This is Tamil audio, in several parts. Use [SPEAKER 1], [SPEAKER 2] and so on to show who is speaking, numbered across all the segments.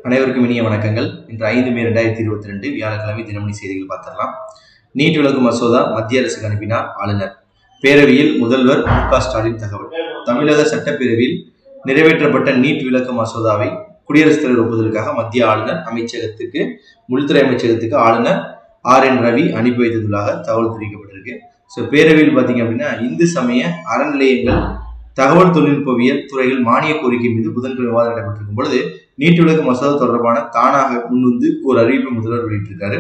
[SPEAKER 1] அனைவருக்கும் இனிய வணக்கங்கள் இன்று ஐந்து மே ரெண்டாயிரத்தி இருபத்தி ரெண்டு வியாழக்கிழமை தினமணி செய்திகள் பார்த்திடலாம் நீட் விலக்கு மசோதா மத்திய அரசுக்கு அனுப்பினார் ஆளுநர் பேரவையில் முதல்வர் மு க ஸ்டாலின் தகவல் தமிழக சட்டப்பேரவையில் நிறைவேற்றப்பட்ட நீட் விலக்கு மசோதாவை குடியரசுத் தலைவர் ஒப்புதலுக்காக மத்திய ஆளுநர் அமைச்சகத்துக்கு உள்துறை அமைச்சகத்துக்கு ஆளுநர் ஆர் என் ரவி அனுப்பி வைத்ததுள்ளாக தகவல் தெரிவிக்கப்பட்டிருக்கு ஸோ பேரவையில் பார்த்தீங்க அப்படின்னா இந்து சமய அறநிலையங்கள் தகவல் தொழில்நுட்பவியல் துறைகள் மானிய கோரிக்கை மீது புதன்கிழமை விவாதம் நடைபெற்றிருக்கும் பொழுது நீட் விலக்கு மசோதா தொடர்பான தானாக முன்வந்து ஒரு அறிவிப்பு முதல்வர் வெளியிட்டிருக்காரு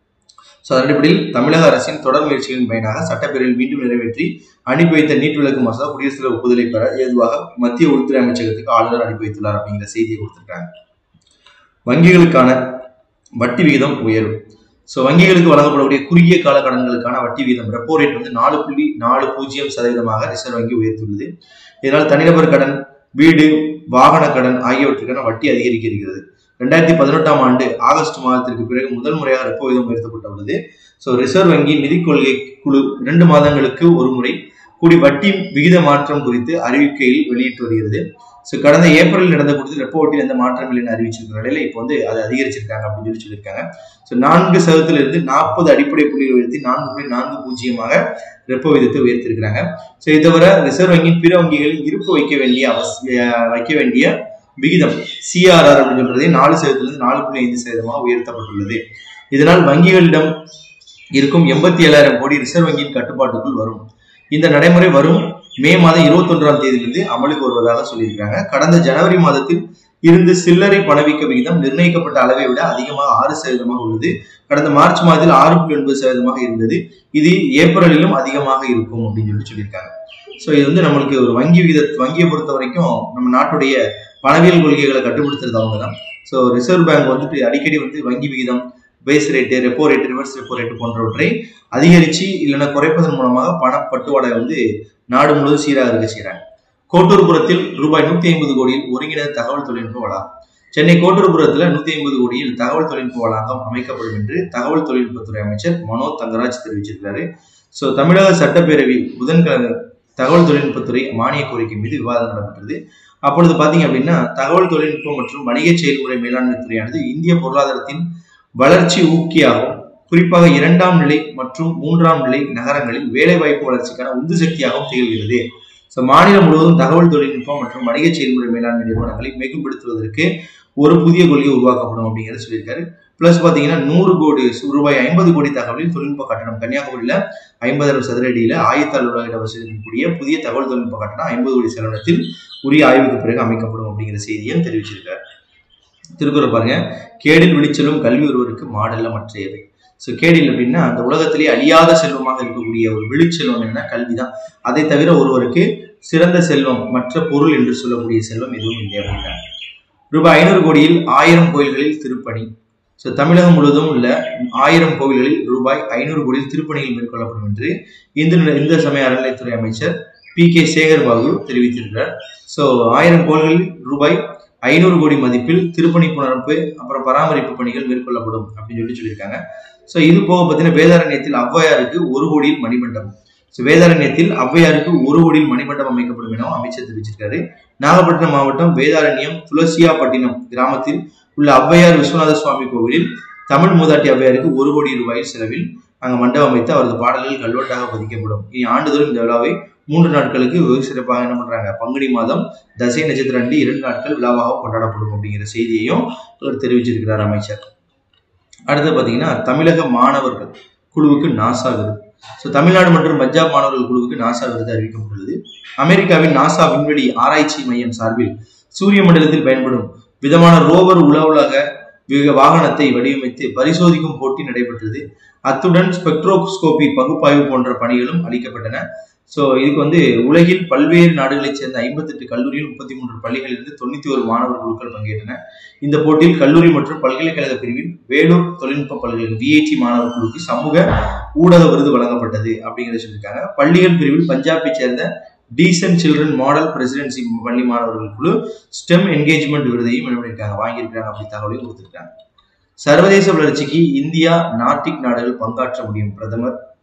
[SPEAKER 1] ஸோ அதன் அடிப்படையில் தமிழக அரசின் தொடர் முயற்சிகளின் பயனாக சட்டப்பேரவையில் மீண்டும் நிறைவேற்றி அனுப்பி வைத்த நீட் விலக்கு மசோதா குடியரசுத் தலைவர் ஒப்புதலை பெற ஏதுவாக மத்திய உள்துறை அமைச்சகத்துக்கு ஆளுநர் அனுப்பி வைத்துள்ளார் அப்படிங்கிற செய்தியை கொடுத்திருக்காங்க வங்கிகளுக்கான வட்டி விகிதம் உயர்வு ஸோ வங்கிகளுக்கு வழங்கப்படக்கூடிய குறுகிய கால கடன்களுக்கான வட்டி வீதம் ரெப்போ ரேட் வந்து நாலு புள்ளி நாலு பூஜ்ஜியம் சதவீதமாக ரிசர்வ் வங்கி உயர்த்தியுள்ளது இதனால் தனிநபர் கடன் வீடு வாகன கடன் ஆகியவற்றுக்கான வட்டி அதிகரிக்க இருக்கிறது ரெண்டாயிரத்தி பதினெட்டாம் ஆண்டு ஆகஸ்ட் மாதத்திற்கு பிறகு முதல் முறையாக ரெப்போ விகிதம் உயர்த்தப்பட்டுள்ளது ஸோ ரிசர்வ் வங்கி நிதி கொள்கை குழு இரண்டு மாதங்களுக்கு ஒரு முறை கூடி வட்டி விகித மாற்றம் குறித்து அறிவிக்கையில் வெளியிட்டு வருகிறது ஸோ கடந்த ஏப்ரலில் நடந்த கூட்டத்தில் ரெப்போ வட்டியில் எந்த மாற்றம் இல்லைன்னு அறிவிச்சிருக்கிற நிலையில இப்போ வந்து அதை அதிகரிச்சிருக்காங்க அப்படின்னு சொல்லி சொல்லியிருக்காங்க ஸோ நான்கு சதவீதத்திலிருந்து நாற்பது அடிப்படை புள்ளிகள் உயர்த்தி நான்கு புள்ளி நான்கு பூஜ்ஜியமாக ரெப்போ விதத்தை உயர்த்திருக்கிறாங்க ஸோ இது தவிர ரிசர்வ் வங்கியின் பிற வங்கிகளில் இருப்பு வைக்க வேண்டிய அவசிய வைக்க வேண்டிய விகிதம் சிஆர்ஆர் அப்படின்னு சொல்றதே நாலு சதவீதத்திலிருந்து நாலு புள்ளி ஐந்து சதவீதமாக உயர்த்தப்பட்டுள்ளது இதனால் வங்கிகளிடம் இருக்கும் எண்பத்தி ஏழாயிரம் கோடி ரிசர்வ் வங்கியின் கட்டுப்பாட்டுக்குள் வரும் இந்த நடைமுறை வரும் மே மாதம் இருபத்தொன்றாம் தேதியிலிருந்து அமலுக்கு வருவதாக சொல்லியிருக்காங்க கடந்த ஜனவரி மாதத்தில் இருந்து சில்லறை பணவீக்க விகிதம் நிர்ணயிக்கப்பட்ட அளவை விட அதிகமாக ஆறு சதவீதமாக உள்ளது கடந்த மார்ச் மாதத்தில் ஆறு புள்ளி ஒன்பது சதவீதமாக இருந்தது இது ஏப்ரலிலும் அதிகமாக இருக்கும் அப்படின்னு சொல்லி சொல்லியிருக்காங்க ஸோ இது வந்து நம்மளுக்கு ஒரு வங்கி விகித வங்கியை பொறுத்த வரைக்கும் நம்ம நாட்டுடைய பணவியல் கொள்கைகளை கட்டுப்படுத்துறது அவங்க தான் ஸோ ரிசர்வ் பேங்க் வந்துட்டு அடிக்கடி வந்து வங்கி விகிதம் base rate repo rate reverse repo rate போன்றவற்றை அதிகரித்து இல்லைன்னா குறைப்பதன் மூலமாக பணப்பட்டுவாடை வந்து நாடு முழுவதும் சீராக இருக்க செய்கிறாங்க கோட்டூர்புரத்தில் ரூபாய் நூத்தி ஐம்பது கோடியில் ஒருங்கிணைந்த தகவல் தொழில்நுட்ப வளாகம் சென்னை கோட்டூர்புரத்தில் நூத்தி ஐம்பது கோடியில் தகவல் தொழில்நுட்ப வளாகம் அமைக்கப்படும் என்று தகவல் தொழில்நுட்பத்துறை அமைச்சர் மனோ தங்கராஜ் தெரிவிச்சிருக்காரு ஸோ தமிழக சட்டப்பேரவையில் புதன்கிழமை தகவல் தொழில்நுட்பத்துறை மானிய கோரிக்கை மீது விவாதம் நடைபெற்றது அப்பொழுது பாத்தீங்க அப்படின்னா தகவல் தொழில்நுட்பம் மற்றும் வணிக செயல்முறை மேலாண்மை துறையானது இந்திய பொருளாதாரத்தின் வளர்ச்சி ஊக்கியாகவும் குறிப்பாக இரண்டாம் நிலை மற்றும் மூன்றாம் நிலை நகரங்களில் வேலைவாய்ப்பு வளர்ச்சிக்கான உந்து சக்தியாகவும் திகழ்கிறது ஸோ மாநிலம் முழுவதும் தகவல் தொழில்நுட்பம் மற்றும் வணிக செயல்முறை மேலாண்மை நிறுவனங்களை மேம்படுத்துவதற்கு ஒரு புதிய கொள்கை உருவாக்கப்படும் அப்படிங்கிறத சொல்லியிருக்காரு பிளஸ் பார்த்தீங்கன்னா நூறு கோடி ரூபாய் ஐம்பது கோடி தகவலில் தொழில்நுட்ப கட்டணம் கன்னியாகுமரியில் ஐம்பதாயிரம் சதுர அடியில் ஆயத்தாள் உலக வசதியின் கூடிய புதிய தகவல் தொழில்நுட்ப கட்டணம் ஐம்பது கோடி செலவினத்தில் உரிய ஆய்வுக்கு பிறகு அமைக்கப்படும் அப்படிங்கிற செய்தியும் தெரிவிச்சிருக்காரு திருக்குறள் பாருங்க கேடில் விழிச்செல்லும் கல்வி ஒருவருக்கு மாடல்ல மற்றையவை ஸோ கேடில் அப்படின்னா அந்த உலகத்திலே அழியாத செல்வமாக இருக்கக்கூடிய ஒரு விழிச்செல்வம் என்ன கல்வி தான் அதை தவிர ஒருவருக்கு சிறந்த செல்வம் மற்ற பொருள் என்று சொல்லக்கூடிய செல்வம் எதுவும் இல்லை அப்படின்றாங்க ரூபாய் ஐநூறு கோடியில் ஆயிரம் கோயில்களில் திருப்பணி ஸோ தமிழகம் முழுவதும் உள்ள ஆயிரம் கோவில்களில் ரூபாய் ஐநூறு கோடியில் திருப்பணிகள் மேற்கொள்ளப்படும் என்று இந்து இந்து சமய அறநிலைத்துறை அமைச்சர் பி கே சேகர் பாபு தெரிவித்திருக்கிறார் ஸோ ஆயிரம் கோவில்களில் ரூபாய் ஐநூறு கோடி மதிப்பில் திருப்பணி புனரமைப்பு அப்புறம் பராமரிப்பு பணிகள் மேற்கொள்ளப்படும் அப்படின்னு சொல்லி சொல்லியிருக்காங்க ஸோ இது போக பார்த்தீங்கன்னா வேதாரண்யத்தில் ஔவையாருக்கு ஒரு கோடியில் மணிமண்டபம் ஸோ வேதாரண்யத்தில் ஔவையாருக்கு ஒரு கோடியில் மணிமண்டபம் அமைக்கப்படும் என அமைச்சர் தெரிவிச்சிருக்காரு நாகப்பட்டினம் மாவட்டம் வேதாரண்யம் துளசியாப்பட்டினம் கிராமத்தில் உள்ள ஔவையார் விஸ்வநாத சுவாமி கோவிலில் தமிழ் மூதாட்டி ஔவையாருக்கு ஒரு கோடி ரூபாய் செலவில் அங்கே மண்டபம் அமைத்து அவரது பாடல்கள் கல்வெட்டாக பதிக்கப்படும் இனி ஆண்டுதோறும் இந்த விழாவை மூன்று நாட்களுக்கு வெகு சிறப்பாக என்ன பண்றாங்க பங்குனி மாதம் தசை நட்சத்திரம் அன்று இரண்டு நாட்கள் விழாவாக கொண்டாடப்படும் அப்படிங்கிற செய்தியையும் இவர் தெரிவிச்சிருக்கிறார் அமைச்சர் அடுத்து பார்த்தீங்கன்னா தமிழக மாணவர்கள் குழுவுக்கு நாசா விருது ஸோ தமிழ்நாடு மற்றும் பஞ்சாப் மாணவர்கள் குழுவுக்கு நாசா விருது அறிவிக்கப்பட்டுள்ளது அமெரிக்காவின் நாசா விண்வெளி ஆராய்ச்சி மையம் சார்பில் சூரிய மண்டலத்தில் பயன்படும் விதமான ரோவர் உலவுலக வாகனத்தை வடிவமைத்து பரிசோதிக்கும் போட்டி நடைபெற்றது அத்துடன் ஸ்பெக்ட்ரோஸ்கோபி பகுப்பாய்வு போன்ற பணிகளும் அளிக்கப்பட்டன ஸோ இதுக்கு வந்து உலகில் பல்வேறு நாடுகளைச் சேர்ந்த ஐம்பத்தெட்டு கல்லூரியில் முப்பத்தி மூன்று பள்ளிகளிலிருந்து தொண்ணூத்தி ஒரு மாணவர் குழுக்கள் பங்கேற்றன இந்த போட்டியில் கல்லூரி மற்றும் பல்கலைக்கழக பிரிவில் வேலூர் தொழில்நுட்ப பல்கலைக்கழக விஐடி மாணவர் குழுக்கு சமூக ஊடக விருது வழங்கப்பட்டது அப்படிங்கிறத சொல்லியிருக்காங்க பள்ளிகள் பிரிவில் பஞ்சாபை சேர்ந்த டீசன்ட் சில்ட்ரன் மாடல் பிரசிடென்சி பள்ளி மாணவர்கள் குழு ஸ்டெம் என்கேஜ்மெண்ட் விருதையும் என்ன பண்ணியிருக்காங்க வாங்கியிருக்காங்க அப்படி தகவலையும் கொடுத்துருக்காங்க சர்வதேச வளர்ச்சிக்கு இந்தியா நார்டிக் நாடுகள் பங்காற்ற முடியும் பிரதமர்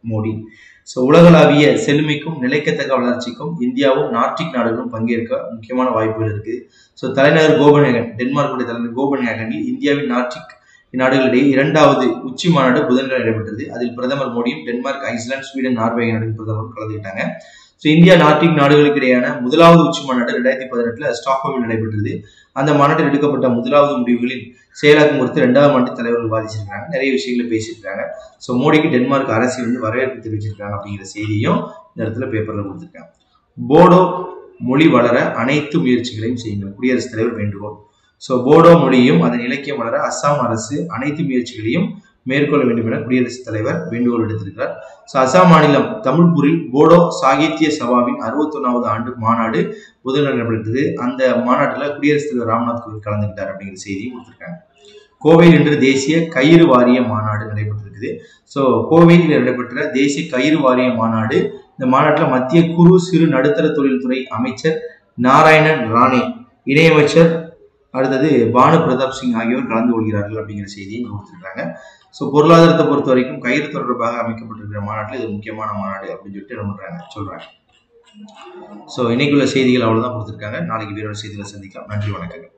[SPEAKER 1] மோடி ஸோ உலகளாவிய செழுமைக்கும் நிலைக்கத்தக்க வளர்ச்சிக்கும் இந்தியாவும் நார்டிக் நாடுகளும் பங்கேற்க முக்கியமான வாய்ப்புகள் இருக்கு ஸோ தலைநகர் கோபன்ஹேகன் டென்மார்க்குடைய தலைநகர் கோபன்ஹேகனில் இந்தியாவின் நார்டிக் நாடுகளிடையே இரண்டாவது உச்சி மாநாடு புதன்கிழமை நடைபெற்றது அதில் பிரதமர் மோடியும் டென்மார்க் ஐஸ்லாந்து ஸ்வீடன் நார்வே நாடுகளின் பிரதமரும் கலந்துக்கிட்டாங்க ஸோ இந்தியா நார்டிக் நாடுகளுக்கு இடையான முதலாவது உச்சி மாநாடு ரெண்டாயிரத்தி பதினெட்டுல ஸ்டாக்ஹோமில் நடைபெற்றது அந்த மாநாட்டில் எடுக்கப்பட்ட முதலாவது முடிவுகளின் செயலாக்கம் குறித்து ரெண்டாவது ஆண்டு தலைவர்கள் விவாதிச்சிருக்காங்க நிறைய விஷயங்களை பேசியிருக்காங்க ஸோ மோடிக்கு டென்மார்க் அரசு வந்து வரவேற்பு தெரிவிச்சிருக்காங்க அப்படிங்கிற செய்தியும் இந்த இடத்துல பேப்பர்ல கொடுத்துருக்காங்க போடோ மொழி வளர அனைத்து முயற்சிகளையும் செய்யுங்கள் குடியரசுத் தலைவர் வேண்டுகோள் ஸோ போடோ மொழியும் அதன் இலக்கியம் வளர அஸ்ஸாம் அரசு அனைத்து முயற்சிகளையும் மேற்கொள்ள வேண்டும் என குடியரசுத் தலைவர் வேண்டுகோள் விடுத்திருக்கிறார் ஸோ அசாம் மாநிலம் தமிழ்பூரில் போடோ சாகித்ய சபாவின் அறுபத்தொன்னாவது ஆண்டு மாநாடு புதன்கிழமை நடைபெற்றது அந்த மாநாட்டில் குடியரசுத் தலைவர் ராம்நாத் கோவிந்த் கலந்துக்கிட்டார் அப்படிங்கிற செய்தியும் கொடுத்துருக்காங்க கோவையில் இன்று தேசிய கயிறு வாரிய மாநாடு நடைபெற்றிருக்குது ஸோ கோவையில் நடைபெற்ற தேசிய கயிறு வாரிய மாநாடு இந்த மாநாட்டில் மத்திய குறு சிறு நடுத்தர தொழில்துறை அமைச்சர் நாராயணன் ராணே இணையமைச்சர் அடுத்தது பானு பிரதாப் சிங் ஆகியோர் கலந்து கொள்கிறார்கள் அப்படிங்கிற செய்தியை இங்க கொடுத்திருக்காங்க ஸோ பொருளாதாரத்தை பொறுத்த வரைக்கும் கயிறு தொடர்பாக அமைக்கப்பட்டிருக்கிற மாநாட்டில் இது முக்கியமான மாநாடு அப்படின்னு சொல்லிட்டு என்ன பண்றாங்க சொல்றாங்க ஸோ இன்னைக்குள்ள செய்திகள் அவ்வளவுதான் கொடுத்திருக்காங்க நாளைக்கு வேறொரு செய்திகளை சந்திக்கலாம் நன்றி வணக்கங்கள்